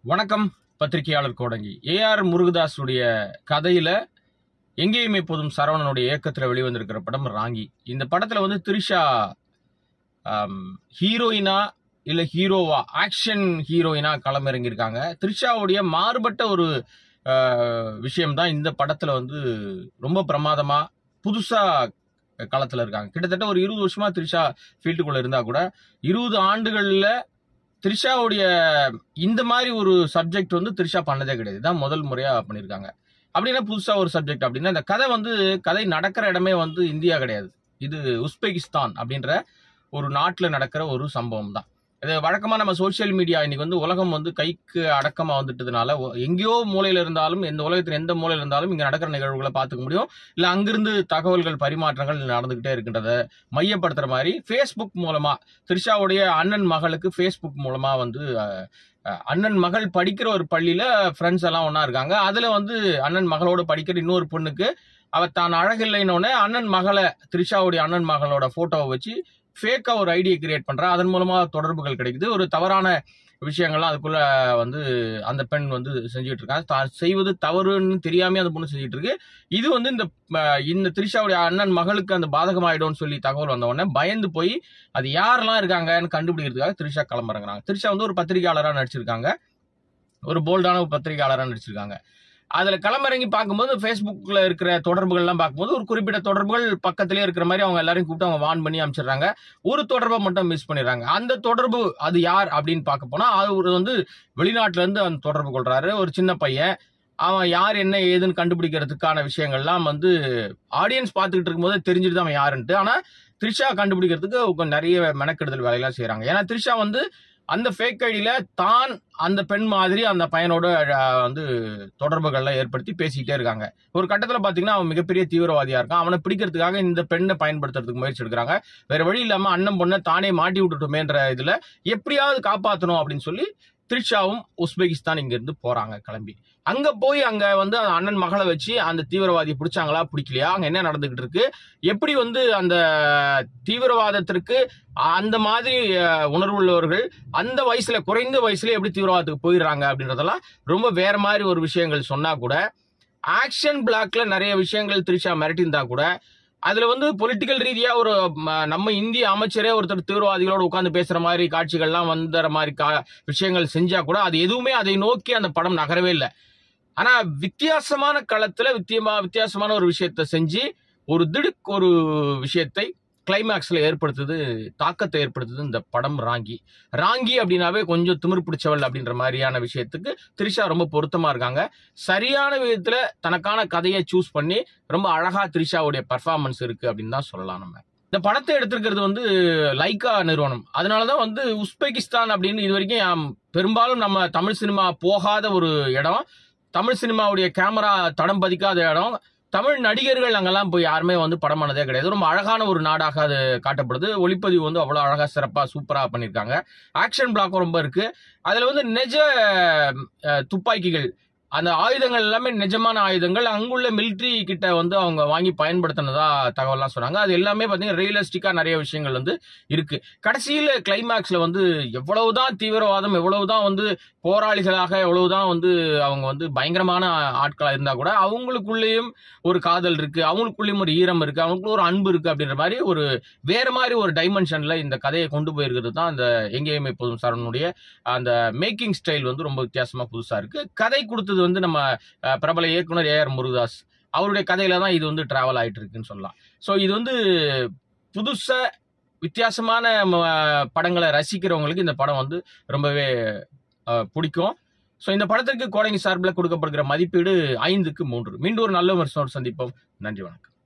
வணக்கம் பத்திரிகையாளர் கோடங்கி ஏஆர் முருகதாஸுடைய கதையில எங்கேயும் எப்போதும் சரவணனுடைய இயக்கத்தில் வெளிவந்திருக்கிற படம் ராங்கி இந்த படத்துல வந்து திரிஷா ஹீரோயினா இல்ல ஹீரோவா ஆக்ஷன் ஹீரோயினா களமிறங்கியிருக்காங்க திரிஷாவுடைய மாறுபட்ட ஒரு விஷயம் தான் இந்த படத்துல வந்து ரொம்ப பிரமாதமா புதுசா களத்துல இருக்காங்க கிட்டத்தட்ட ஒரு இருபது வருஷமா திரிஷா ஃபீல்டுக்குள்ள இருந்தா கூட இருபது ஆண்டுகள்ல த்ரிஷாவுடைய இந்த மாதிரி ஒரு சப்ஜெக்ட் வந்து த்ரிஷா பண்ணதே கிடையாது தான் முதல் முறையா பண்ணியிருக்காங்க அப்படின்னா புதுசா ஒரு சப்ஜெக்ட் அப்படின்னா இந்த கதை வந்து கதை நடக்கிற இடமே வந்து இந்தியா கிடையாது இது உஸ்பெகிஸ்தான் அப்படின்ற ஒரு நாட்டில் நடக்கிற ஒரு சம்பவம் தான் இது வழக்கமாக நம்ம சோசியல் மீடியா இன்னைக்கு வந்து உலகம் வந்து கைக்கு அடக்கமாக வந்துட்டதுனால ஒ- எங்கேயோ மூலையில் இருந்தாலும் எந்த உலகத்தில் எந்த மூலையில் இருந்தாலும் இங்கே நடக்கிற நிகழ்வுகளை பார்த்துக்க முடியும் இல்லை அங்கிருந்து தகவல்கள் பரிமாற்றங்கள் நடந்துகிட்டே இருக்கின்றத மையப்படுத்துற மாதிரி ஃபேஸ்புக் மூலமா த்ரிஷாவுடைய அண்ணன் மகளுக்கு ஃபேஸ்புக் மூலமா வந்து அஹ், அஹ், அண்ணன் மகள் படிக்கிற ஒரு பள்ளியில ஃப்ரெண்ட்ஸ் எல்லாம் ஒண்ணா இருக்காங்க அதுல வந்து அண்ணன் மகளோட படிக்கிற இன்னொரு பொண்ணுக்கு அவ தான் அழகில்லைன்னு அண்ணன் மகளை த்ரிஷாவுடைய அண்ணன் மகளோட போட்டோவை வச்சு ஃபேக்கா ஒரு ஐடியை கிரியேட் பண்றா அதன் மூலமா தொடர்புகள் கிடைக்குது ஒரு தவறான விஷயங்கள்லாம் அதுக்குள்ள வந்து அந்த பெண் வந்து செஞ்சுட்டு இருக்காங்க தான் செய்வது தவறுன்னு தெரியாம அந்த பொண்ணு செஞ்சுட்டு இருக்கு இது வந்து இந்த அஹ், இந்த த்ரிஷாவுடைய அண்ணன் மகளுக்கு அந்த பாதகமாயிடும்னு சொல்லி தகவல் வந்த உடனே பயந்து போய் அது யாரெல்லாம் இருக்காங்கன்னு கண்டுபிடிக்கிறதுக்காக த்ரிஷா கிளம்புறாங்க த்ரிஷா வந்து ஒரு பத்திரிகையாளராக நடிச்சிருக்காங்க ஒரு போல்டான ஒரு பத்திரிகையாளராக நடிச்சிருக்காங்க அதுல களமிறங்கி பார்க்கும்போது ஃபேஸ்புக்ல இருக்கிற தொடர்புகள்லாம் பார்க்கும்போது ஒரு குறிப்பிட்ட தொடர்புகள் பக்கத்திலே இருக்கிற மாதிரி அவங்க எல்லாரையும் கூப்பிட்டு அவங்க வான் பண்ணி அனுப்பிச்சிடுறாங்க ஒரு தொடர்பை மட்டும் மிஸ் பண்ணிடுறாங்க அந்த தொடர்பு அது யார் அப்படின்னு பார்க்க போனா அவர் வந்து வெளிநாட்டுல இருந்து அந்த தொடர்பு கொள்றாரு ஒரு சின்ன பையன் அவன் யார் என்ன ஏதுன்னு கண்டுபிடிக்கிறதுக்கான விஷயங்கள்லாம் வந்து ஆடியன்ஸ் பார்த்துக்கிட்டு இருக்கும்போது தெரிஞ்சுட்டு தான் அவன் யாருன்ட்டு ஆனா த்ரிஷா கண்டுபிடிக்கிறதுக்கு கொஞ்சம் நிறைய மெனக்கெடுதல் வேலையெல்லாம் செய்றாங்க ஏன்னா த்ரிஷா வந்து அந்த ஃபேக் ஐடியில தான் அந்த பெண் மாதிரி அந்த பையனோட அஹ், வந்து தொடர்புகள்லாம் ஏற்படுத்தி பேசிக்கிட்டே இருக்காங்க ஒரு கட்டத்துல பாத்தீங்கன்னா அவன் மிகப்பெரிய தீவிரவாதியா இருக்கான் அவனை பிடிக்கிறதுக்காக இந்த பெண்ணை பயன்படுத்துறதுக்கு முயற்சி எடுக்கிறாங்க வேற வழி இல்லாம அண்ணன் பொண்ணை தானே மாட்டி விட்டுட்டோமேன்ற இதுல எப்படியாவது காப்பாத்தணும் அப்படின்னு சொல்லி த்ரிஷாவும் உஸ்பெகிஸ்தான் இங்க இருந்து போறாங்க கிளம்பி அங்க போய் அங்க வந்து அந்த அண்ணன் மகளை வச்சு அந்த தீவிரவாதியை பிடிச்சாங்களா பிடிக்கலையா அங்க என்ன நடந்துகிட்டு இருக்கு எப்படி வந்து அந்த தீவிரவாதத்திற்கு அந்த மாதிரி அஹ், உணர்வுள்ளவர்கள் அந்த வயசுல குறைந்த வயசுல எப்படி தீவிரவாதத்துக்கு போயிடுறாங்க அப்படின்றதெல்லாம் ரொம்ப வேற மாதிரி ஒரு விஷயங்கள் சொன்னா கூட ஆக்ஷன் பிளாக்ல நிறைய விஷயங்கள் திரிஷா மிரட்டியிருந்தா கூட அதுல வந்து பொலிட்டிக்கல் ரீதியா ஒரு ம, நம்ம இந்திய அமைச்சரே ஒருத்தர் தீவிரவாதிகளோட உட்கார்ந்து பேசுற மாதிரி காட்சிகள்லாம் வந்துற மாதிரி கா விஷயங்கள் செஞ்சா கூட அது எதுவுமே அதை நோக்கி அந்த படம் நகரவே இல்லை ஆனா வித்தியாசமான களத்துல வித்தியமா வித்தியாசமான ஒரு விஷயத்தை செஞ்சு ஒரு திடுக் ஒரு விஷயத்தை கிளைமேக்ஸ்ல ஏற்படுத்துது தாக்கத்தை ஏற்படுத்துது இந்த படம் ராங்கி ராங்கி அப்படின்னாவே கொஞ்சம் திமிர் பிடிச்சவள் அப்படின்ற மாதிரியான விஷயத்துக்கு திரிஷா ரொம்ப பொருத்தமா இருக்காங்க சரியான விதத்துல தனக்கான கதையை சூஸ் பண்ணி ரொம்ப அழகா திரிஷாவுடைய பர்ஃபார்மன்ஸ் இருக்கு அப்படின்னு தான் சொல்லலாம் நம்ம இந்த படத்தை எடுத்திருக்கிறது வந்து லைக்கா நிறுவனம் அதனாலதான் வந்து உஸ்பெகிஸ்தான் அப்படின்னு இது வரைக்கும் ஆம், பெரும்பாலும் நம்ம தமிழ் சினிமா போகாத ஒரு இடம் தமிழ் சினிமாவுடைய கேமரா தடம் பதிக்காத இடம் தமிழ் நடிகர்கள் அங்கெல்லாம் போய் யாருமே வந்து படம் பண்ணதே கிடையாது ரொம்ப அழகான ஒரு நாடாக அது காட்டப்படுது ஒளிப்பதிவு வந்து அவ்வளோ அழகா சிறப்பா சூப்பரா பண்ணியிருக்காங்க ஆக்ஷன் பிளாக்கும் ரொம்ப இருக்கு அதுல வந்து நிஜ அஹ், துப்பாக்கிகள் அந்த ஆயுதங்கள் எல்லாமே நிஜமான ஆயுதங்கள் அங்குள்ள மிலிட்ரி கிட்ட வந்து அவங்க வாங்கி பயன்படுத்தினதா தகவல்லாம் சொன்னாங்க அது எல்லாமே பார்த்தீங்கன்னா ரியலிஸ்டிக்கா நிறைய விஷயங்கள் வந்து இருக்கு கடைசியில கிளைமேக்ஸ்ல வந்து எவ்வளவுதான் தீவிரவாதம் எவ்வளவுதான் வந்து போராளிகளாக எவ்வளவுதான் வந்து அவங்க வந்து பயங்கரமான ஆட்களா இருந்தா கூட அவங்களுக்குள்ளேயும் ஒரு காதல் இருக்கு அவங்களுக்குள்ளேயும் ஒரு ஈரம் இருக்கு அவங்களுக்குள்ள ஒரு அன்பு இருக்கு அப்படின்ற மாதிரி ஒரு வேற மாதிரி ஒரு டைமென்ஷன்ல இந்த கதையை கொண்டு போயிருக்கிறது தான் அந்த எங்கேயுமே எப்போதும் சரவணுடைய அந்த மேக்கிங் ஸ்டைல் வந்து ரொம்ப வித்தியாசமா புதுசா இருக்கு கதை கொடுத்தது வந்து நம்ம அஹ், பிரபல இயக்குனர் ஏஆர் முருகதாஸ் அவருடைய கதையில தான் இது வந்து டிராவல் ஆயிட்டு இருக்குன்னு சொல்லலாம் ஸோ இது வந்து புதுசா வித்தியாசமான ம, படங்களை ரசிக்கிறவங்களுக்கு இந்த படம் வந்து ரொம்பவே அஹ், பிடிக்கும் ஸோ இந்த படத்திற்கு கோடங்கி சார்பில் கொடுக்கப்படுகிற மதிப்பீடு ஐந்துக்கு மூன்று மீண்டும் ஒரு நல்ல விமர்சனோடு சந்திப்போம் நன்றி வணக்கம்